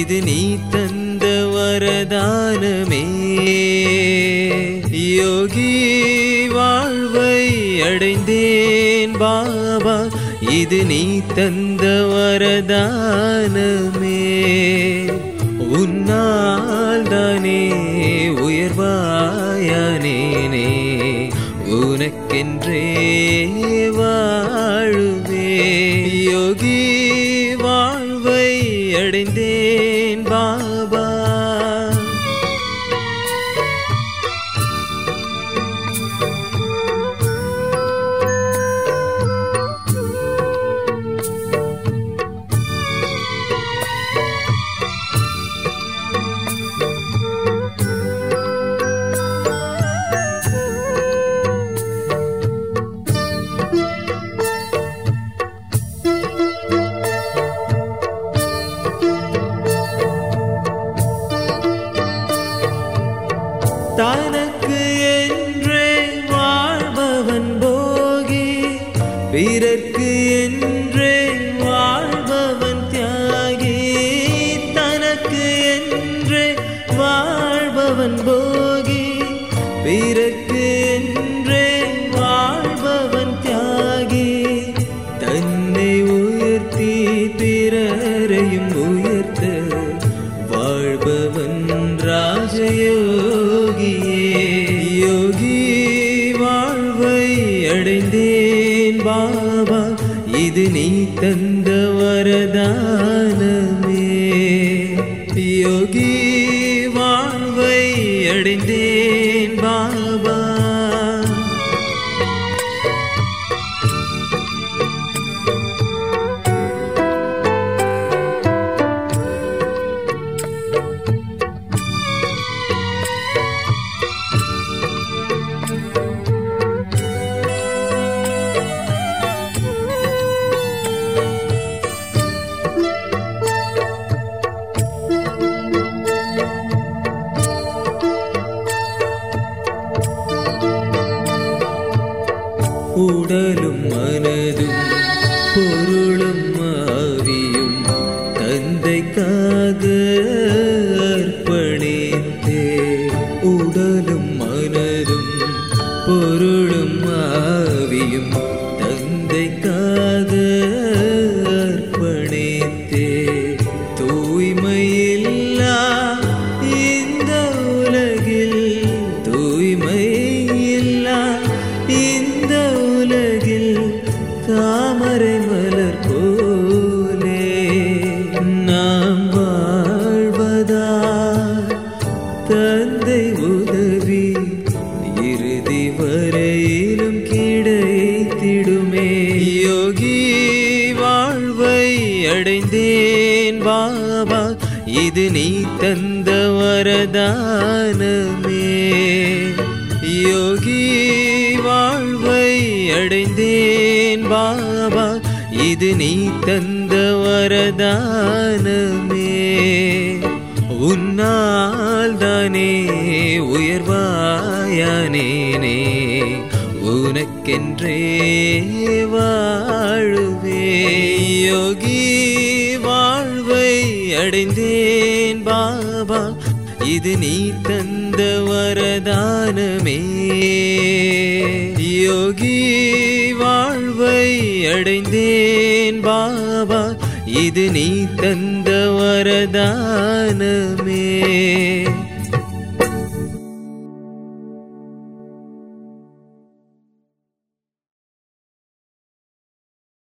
இது நீ தந்த வரதானமே யோகி வாழ்வை அடைந்தேன் பாபா இது நீ தந்த வரதானமே உன்னால் தானே உயர்வாயானேனே உனக்கென்றே வாழுவே யோகி வாழ்வை அடைந்தேன் பாபா தனக்கு என்றே வாழ்பவன் போகி பிறர்க்கு என்றே வாழ்பவன் தியாகி தனக்கு என்றே வாழ்பவன் போகி பிறர்க்கு என்றே வாழ்பவன் தியாகி தன்னை உயர்த்தி பிறரையும் உயர்த்த வாழ்பவன் ராஜயோகியே யோகி வாழ்வை அடைந்தேன் பாபா இது நீ தந்த வரதானமே யோகி வாழ்வை அடைந்தேன் பாபா உடலும் மனதும் பொருளும் ஆவியும் தந்தைக்காக அர்ப்பணித்தே உடலும் மனதும் பொருளும் ஆவியும் தந்தைக்காக அர்ப்பணித்தே தூய்மையில்லா இந்த உலகில் தூய்மையில்லா இந்த உலகில் தாமரை மலர் போலே நாம் வாழ்வதா தந்தை உதவி இறுதி வரையிலும் கிடைத்திடுமே யோகி வாழ்வை அடைந்தேன் பாபா இது நீ தந்த வரதானமே யோகி வாழ்வை அடைந்தேன் பாபா இது நீ தந்த வரதானமே உன்னால் தானே உயர்வாயானேனே உனக்கென்றே வாழுவே யோகி வாழ்வை அடைந்தேன் பாபா இது நீ தந்த வரதானமே யோகி வாழ்வை அடைந்தேன் பாபா இது நீ தந்த வரதானமே